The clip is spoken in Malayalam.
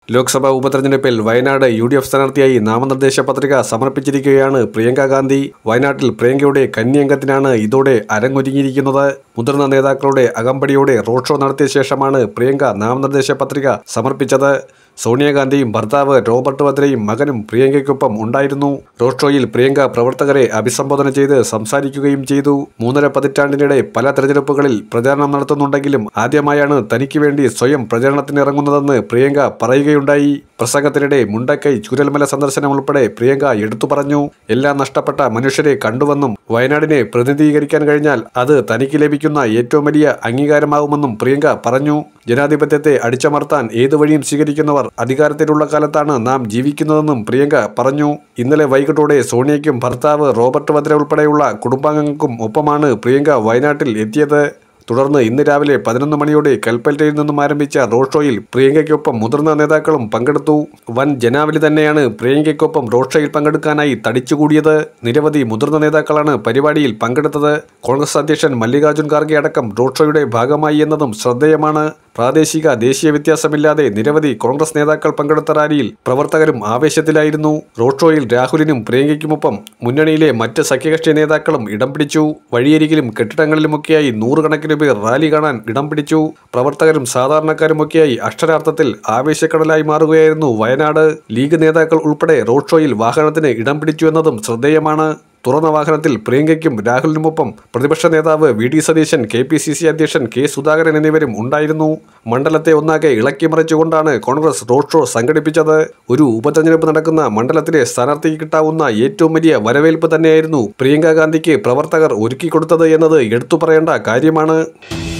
ലോക്സഭാ ഉപതെരഞ്ഞെടുപ്പിൽ വയനാട് യു ഡി എഫ് സ്ഥാനാർത്ഥിയായി നാമനിർദ്ദേശ പത്രിക സമർപ്പിച്ചിരിക്കുകയാണ് പ്രിയങ്ക ഗാന്ധി വയനാട്ടിൽ പ്രിയങ്കയുടെ കന്യംഗത്തിനാണ് ഇതോടെ അരങ്ങൊരുങ്ങിയിരിക്കുന്നത് മുതിർന്ന നേതാക്കളുടെ അകമ്പടിയോടെ റോഡ് ഷോ നടത്തിയ ശേഷമാണ് പ്രിയങ്ക നാമനിർദ്ദേശ പത്രിക സമർപ്പിച്ചത് സോണിയാഗാന്ധിയും ഭർത്താവ് റോബർട്ട് വദ്രയും മകനും പ്രിയങ്കയ്ക്കൊപ്പം ഉണ്ടായിരുന്നു റോഡ് ഷോയിൽ പ്രിയങ്ക പ്രവർത്തകരെ അഭിസംബോധന ചെയ്ത് സംസാരിക്കുകയും ചെയ്തു മൂന്നര പതിറ്റാണ്ടിനിടെ പല തെരഞ്ഞെടുപ്പുകളിൽ പ്രചാരണം നടത്തുന്നുണ്ടെങ്കിലും ആദ്യമായാണ് തനിക്ക് വേണ്ടി സ്വയം പ്രചരണത്തിനിറങ്ങുന്നതെന്ന് പ്രിയങ്ക പറയുകയുണ്ടായി പ്രസംഗത്തിനിടെ മുണ്ടക്കൈ ചൂരൽമല സന്ദർശനം ഉൾപ്പെടെ പ്രിയങ്ക എടുത്തു പറഞ്ഞു എല്ലാം നഷ്ടപ്പെട്ട മനുഷ്യരെ കണ്ടുവെന്നും വയനാടിനെ പ്രതിനിധീകരിക്കാൻ കഴിഞ്ഞാൽ അത് തനിക്ക് ലഭിക്കുന്ന ഏറ്റവും വലിയ അംഗീകാരമാകുമെന്നും പ്രിയങ്ക പറഞ്ഞു ജനാധിപത്യത്തെ അടിച്ചമർത്താൻ ഏതു വഴിയും സ്വീകരിക്കുന്നവർ അധികാരത്തിലുള്ള കാലത്താണ് നാം ജീവിക്കുന്നതെന്നും പ്രിയങ്ക പറഞ്ഞു ഇന്നലെ വൈകിട്ടോടെ സോണിയയ്ക്കും ഭർത്താവ് റോബർട്ട് വദ്ര ഉൾപ്പെടെയുള്ള കുടുംബാംഗങ്ങൾക്കും ഒപ്പമാണ് പ്രിയങ്ക വയനാട്ടിൽ എത്തിയത് തുടർന്ന് ഇന്ന് രാവിലെ പതിനൊന്ന് മണിയോടെ കൽപ്പറ്റയിൽ നിന്നും ആരംഭിച്ച റോഡ് ഷോയിൽ പ്രിയങ്കയ്ക്കൊപ്പം മുതിർന്ന നേതാക്കളും പങ്കെടുത്തു വൻ ജനാവലി തന്നെയാണ് പ്രിയങ്കയ്ക്കൊപ്പം റോഡ് ഷോയിൽ പങ്കെടുക്കാനായി തടിച്ചുകൂടിയത് നിരവധി മുതിർന്ന നേതാക്കളാണ് പരിപാടിയിൽ പങ്കെടുത്തത് കോൺഗ്രസ് അധ്യക്ഷൻ മല്ലികാർജുൻ ഖാർഗെ അടക്കം റോഡ് ഷോയുടെ ഭാഗമായി എന്നതും ശ്രദ്ധേയമാണ് പ്രാദേശിക ദേശീയ വ്യത്യാസമില്ലാതെ നിരവധി കോൺഗ്രസ് നേതാക്കൾ പങ്കെടുത്ത റാലിയിൽ പ്രവർത്തകരും ആവേശത്തിലായിരുന്നു റോഡ് ഷോയിൽ രാഹുലിനും പ്രിയങ്കയ്ക്കുമൊപ്പം മുന്നണിയിലെ മറ്റ് സഖ്യകക്ഷി നേതാക്കളും ഇടം പിടിച്ചു വഴിയരികിലും കെട്ടിടങ്ങളിലുമൊക്കെയായി നൂറുകണക്കിന് പേർ റാലി കാണാൻ ഇടം പിടിച്ചു പ്രവർത്തകരും സാധാരണക്കാരുമൊക്കെയായി അക്ഷരാർത്ഥത്തിൽ ആവേശക്കടലായി മാറുകയായിരുന്നു വയനാട് ലീഗ് നേതാക്കൾ ഉൾപ്പെടെ റോഡ് ഷോയിൽ വാഹനത്തിന് ഇടം പിടിച്ചു എന്നതും ശ്രദ്ധേയമാണ് തുറന്ന വാഹനത്തിൽ പ്രിയങ്കയ്ക്കും രാഹുലിനുമൊപ്പം പ്രതിപക്ഷ നേതാവ് V D Satheesan K P C C അധ്യക്ഷൻ കെ സുധാകരൻ എന്നിവരും ഉണ്ടായിരുന്നു മണ്ഡലത്തെ ഒന്നാകെ ഇളക്കിമറിച്ചുകൊണ്ടാണ് കോൺഗ്രസ് റോഡ് ഷോ സംഘടിപ്പിച്ചത് ഒരു ഉപതെരഞ്ഞെടുപ്പ് നടക്കുന്ന മണ്ഡലത്തിലെ സ്ഥാനാർത്ഥിക്ക് കിട്ടാവുന്ന ഏറ്റവും വലിയ വരവേൽപ്പ് തന്നെയായിരുന്നു പ്രിയങ്ക ഗാന്ധിക്ക് പ്രവർത്തകർ ഒരുക്കിക്കൊടുത്തത് എന്നത് എടുത്തു പറയേണ്ട കാര്യമാണ്